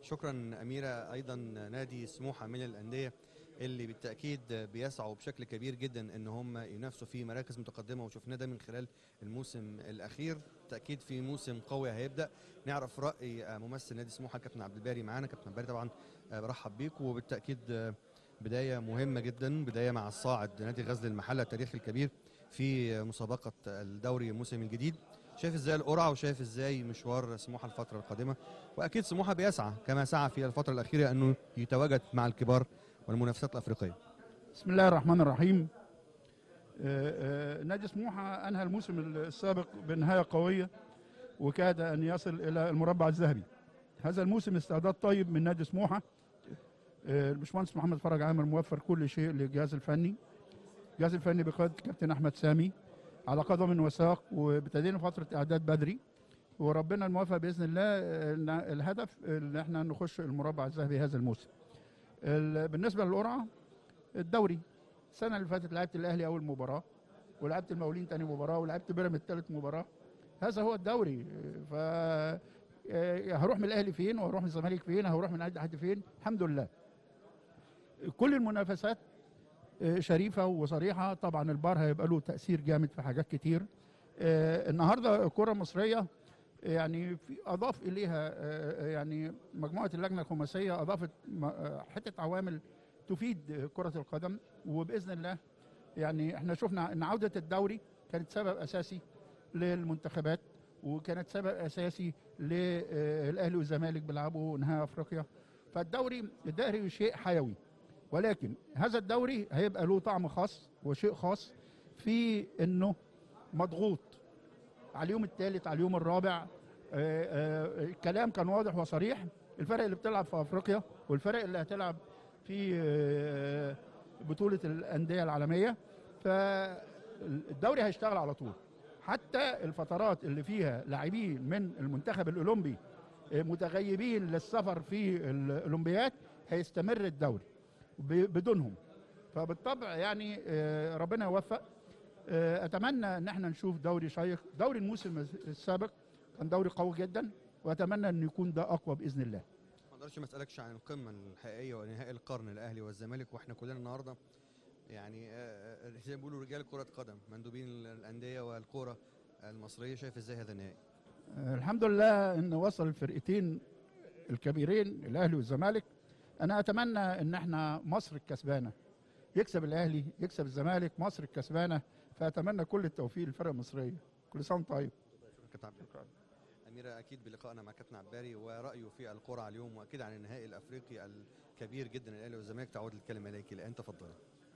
شكرا أميرة أيضا نادي سموحة من الأندية اللي بالتأكيد بيسعوا بشكل كبير جدا ان هم ينافسوا في مراكز متقدمة وشفناه ده من خلال الموسم الأخير تأكيد في موسم قوي هيبدأ نعرف رأي ممثل نادي سموحة كابتن عبد الباري معانا كابتن عبد الباري طبعا برحب بيك وبالتأكيد بداية مهمة جدا بداية مع الصاعد نادي غزل المحلة التاريخي الكبير في مسابقة الدوري الموسم الجديد شايف ازاي القرعه وشايف ازاي مشوار سموحه الفتره القادمه واكيد سموحه بيسعى كما سعى في الفتره الاخيره انه يتواجد مع الكبار والمنافسات الافريقيه بسم الله الرحمن الرحيم آه، آه، نادي سموحه انهى الموسم السابق بنهايه قويه وكاد ان يصل الى المربع الذهبي هذا الموسم استعداد طيب من نادي سموحه آه، الباشمهندس محمد فرج عامر موفر كل شيء للجهاز الفني الجهاز الفني بقياده الكابتن احمد سامي على قدم وساق وابتدينا فتره اعداد بدري وربنا الموفق باذن الله آه، الهدف ان احنا نخش المربع الذهبي هذا الموسم. ال- بالنسبه للقرعه الدوري السنه اللي فاتت لعبت الاهلي اول مباراه ولعبت المقاولين تاني مباراه ولعبت بيراميدز ثالث مباراه هذا هو الدوري ف آه، هروح من الاهلي فين وهروح من الزمالك فين هروح من اي حد فين الحمد لله كل المنافسات آه، شريفه وصريحه طبعا البار هيبقى له تاثير جامد في حاجات كتير آه، النهارده الكره المصريه يعني في اضاف اليها آه، يعني مجموعه اللجنه الخماسيه اضافت م- آه، حته عوامل تفيد كره القدم وباذن الله يعني احنا شفنا ان عوده الدوري كانت سبب اساسي للمنتخبات وكانت سبب اساسي للاهلي والزمالك بيلعبوا نهائي افريقيا فالدوري الدوري شيء حيوي ولكن هذا الدوري هيبقى له طعم خاص وشيء خاص في انه مضغوط على اليوم الثالث على اليوم الرابع آه، آه، الكلام كان واضح وصريح الفرق اللي بتلعب في افريقيا والفرق اللي هتلعب في آه، بطوله الانديه العالميه فالدوري هيشتغل على طول حتى الفترات اللي فيها لاعبين من المنتخب الاولمبي آه، متغيبين للسفر في الاولمبياد هيستمر الدوري ب- بدونهم فبالطبع يعني آه، ربنا يوفق آه، اتمنى ان احنا نشوف دوري شيق دوري الموسم السابق كان دوري قوي جدا واتمنى ان يكون ده اقوى باذن الله ما اقدرش ما اسالكش عن القمه الحقيقيه ونهائي القرن الاهلي والزمالك واحنا كلنا النهارده يعني آه، آه، زي ما بيقولوا رجال كره قدم مندوبين الانديه والكره المصريه شايف ازاي هذا النهائي آه، الحمد لله ان وصل الفرقتين الكبيرين الاهلي والزمالك انا اتمنى ان احنا مصر الكسبانه يكسب الاهلي يكسب الزمالك مصر الكسبانه فاتمنى كل التوفيق للفرقه المصريه كل سنه وأنت طيب كابتن عبد الباري. أميرة أكيد بلقائنا مع كابتن عباري ورأيه في القرعة اليوم وأكيد عن النهائي الأفريقي الكبير جدا الأهلي والزمالك تعود الكلمة إليك الآن تفضل